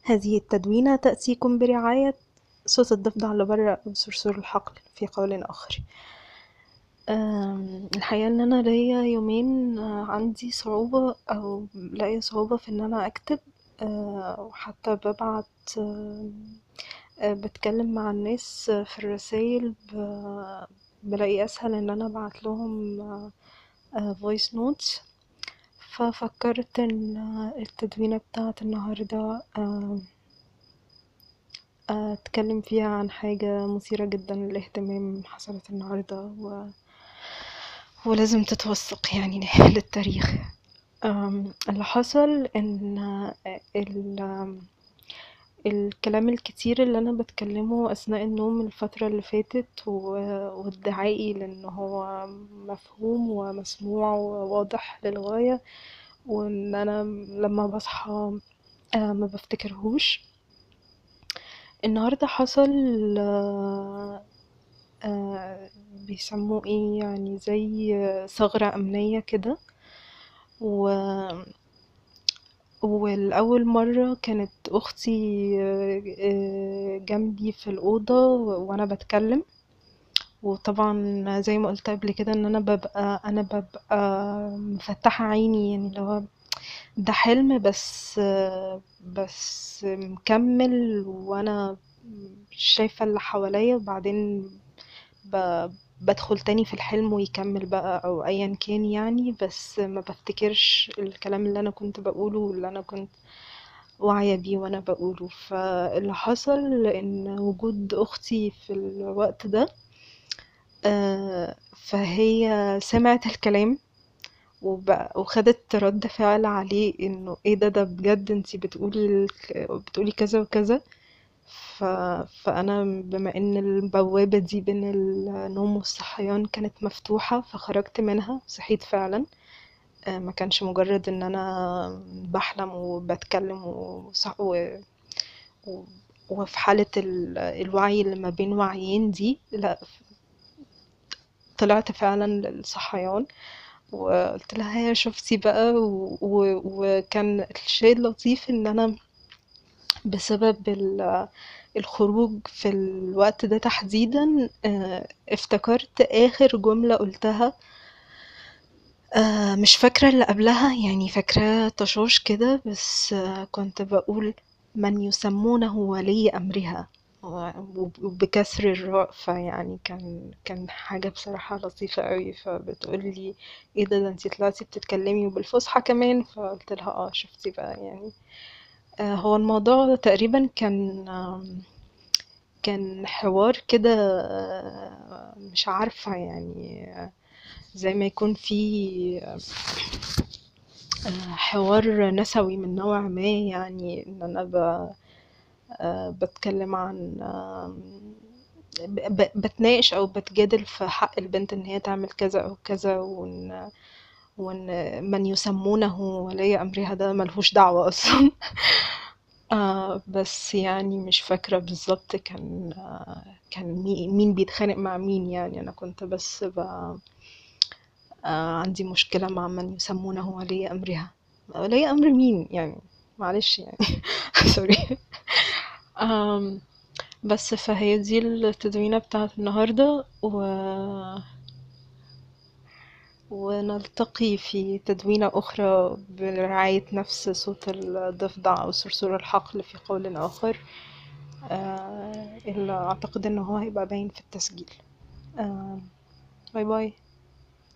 هذه التدوينة تأتيكم برعاية صوت الضفدع اللي برا وصرصور الحقل في قول آخر آم، الحقيقة إن أنا ليا يومين آه، عندي صعوبة أو لاقية صعوبة في إن أنا أكتب آه، وحتى ببعت آه، آه، بتكلم مع الناس في الرسايل ب- بلاقي أسهل إن أنا أبعتلهم فويس نوتس ففكرت إن التدوينة بتاعة النهاردة آه، أتكلم فيها عن حاجة مثيرة جدا للاهتمام حصلت النهاردة و... ولازم تتوثق يعني للتاريخ أم، اللي حصل إن ال... الكلام الكتير اللي أنا بتكلمه أثناء النوم الفترة اللي فاتت و... وادعائي لأن هو مفهوم ومسموع وواضح للغاية وإن أنا لما بصحى آه، ما بفتكرهوش النهاردة حصل آه، آه، بيسموه ايه يعني زي ثغرة أمنية كده و والأول مرة كانت أختي آه، آه، جنبي في الأوضة وأنا بتكلم وطبعا زي ما قلت قبل كده ان انا ببقى انا ببقى مفتحة عيني يعني لو ده حلم بس بس مكمل وانا شايفة اللي حواليا وبعدين ب... بدخل تاني في الحلم ويكمل بقى او ايا كان يعني بس ما بفتكرش الكلام اللي انا كنت بقوله واللي انا كنت واعية بيه وانا بقوله فاللي حصل ان وجود اختي في الوقت ده آه، فهي سمعت الكلام وبقى وخدت رد فعل عليه انه ايه ده ده بجد انتي بتقولي الك- بتقولي كذا وكذا ف... فانا بما ان البوابة دي بين النوم والصحيان كانت مفتوحة فخرجت منها صحيت فعلا آه، ما كانش مجرد ان انا بحلم وبتكلم وصح... و... و... وفي حالة ال- الوعي اللي ما بين وعيين دي لا طلعت فعلا للصحيان وقلت لها يا شفتي بقى و... و... وكان الشيء اللطيف ان انا بسبب ال... الخروج في الوقت ده تحديدا آه، افتكرت اخر جملة قلتها آه، مش فاكرة اللي قبلها يعني فاكرة طشاش كده بس آه، كنت بقول من يسمونه ولي أمرها و- وبكسر الراء فيعني كان كان حاجة بصراحة لطيفة قوي فبتقولي ايه ده ده انتي طلعتي بتتكلمي وبالفصحى كمان فقلت لها اه شفتي بقى يعني آه، هو الموضوع تقريبا كان آم، كان حوار كده آه، مش عارفة يعني آه، زي ما يكون في حوار نسوي من نوع ما يعني ان انا ب... آه، بتكلم عن آم، ب... ب- بتناقش او بتجادل في حق البنت ان هي تعمل كذا او كذا وان وان من يسمونه ولي امرها ده ملهوش دعوة اصلا آه بس يعني مش فاكرة بالظبط كان آه كان مي- مين بيتخانق مع مين يعني انا كنت بس ب... آه عندي مشكلة مع من يسمونه ولي أمرها ولي أمر مين يعني معلش يعني سوري آم، بس فهي دي التدوينة بتاعت النهاردة و... ونلتقي في تدوينة أخرى برعاية نفس صوت الضفدع أو صرصور الحقل في قول آخر آه، اللي أعتقد إن هو هيبقى باين في التسجيل آه، باي باي